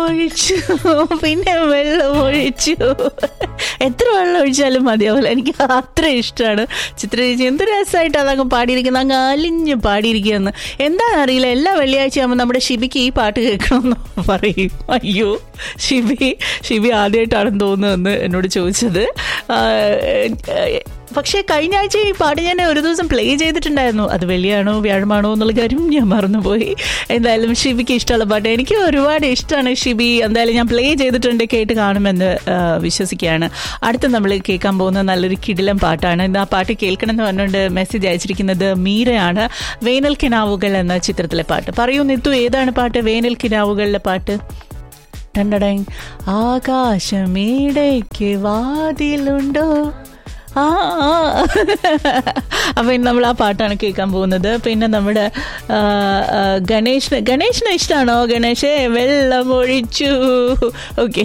ഒഴിച്ചു പിന്നെ വെള്ളം ഒഴിച്ചു എത്ര വെള്ളം ഒഴിച്ചാലും മതിയാവില്ല എനിക്ക് അത്ര ഇഷ്ടമാണ് ചിത്ര ചേച്ചി എന്ത് രസമായിട്ട് അതങ്ങ് പാടിയിരിക്കുന്നത് അങ്ങ് അലിഞ്ഞ് പാടിയിരിക്കുകയെന്ന് എന്താണെന്നറിയില്ല എല്ലാ വെള്ളിയാഴ്ചയാകുമ്പോൾ നമ്മുടെ ഷിബിക്ക് ഈ പാട്ട് കേൾക്കണമെന്ന് പറയും അയ്യോ ഷിബി ഷിബി ആദ്യമായിട്ടാണെന്ന് തോന്നുന്നതെന്ന് എന്നോട് ചോദിച്ചത് ആ, ഏ, പക്ഷേ കഴിഞ്ഞ ആഴ്ച ഈ പാട്ട് ഞാൻ ഒരു ദിവസം പ്ലേ ചെയ്തിട്ടുണ്ടായിരുന്നു അത് വെള്ളിയാണോ വ്യാഴമാണോ എന്നുള്ള കാര്യം ഞാൻ മറന്നുപോയി എന്തായാലും ഷിബിക്ക് ഇഷ്ടമുള്ള പാട്ട് എനിക്ക് ഒരുപാട് ഇഷ്ടമാണ് ഷിബി എന്തായാലും ഞാൻ പ്ലേ ചെയ്തിട്ടുണ്ട് കേട്ട് കാണുമെന്ന് ആ, വിശ്വസിക്കുകയാണ് അടുത്ത നമ്മൾ കേൾക്കാൻ പോകുന്ന നല്ലൊരു കിടിലം പാട്ടാണ് ഇന്ന് ആ പാട്ട് കേൾക്കണം എന്ന് പറഞ്ഞുകൊണ്ട് മെസ്സേജ് അയച്ചിരിക്കുന്നത് മീരയാണ് വേനൽ കിനാവുകൾ എന്ന ചിത്രത്തിലെ പാട്ട് പറയൂ നിത്തു ഏതാണ് പാട്ട് വേനൽ കിനാവുകളിലെ പാട്ട് ടണ്ടടൈ ആകാശമേടയ്ക്ക് വാതിലുണ്ടോ ആ ആ. അപ്പൊ ഇന്ന് നമ്മൾ ആ പാട്ടാണ് കേൾക്കാൻ പോകുന്നത് പിന്നെ നമ്മുടെ ആ, ആ, ഗണേഷിന് ഗണേഷിന് ഇഷ്ടമാണോ ഗണേഷേ വെള്ളം ഒഴിച്ചു ഓക്കെ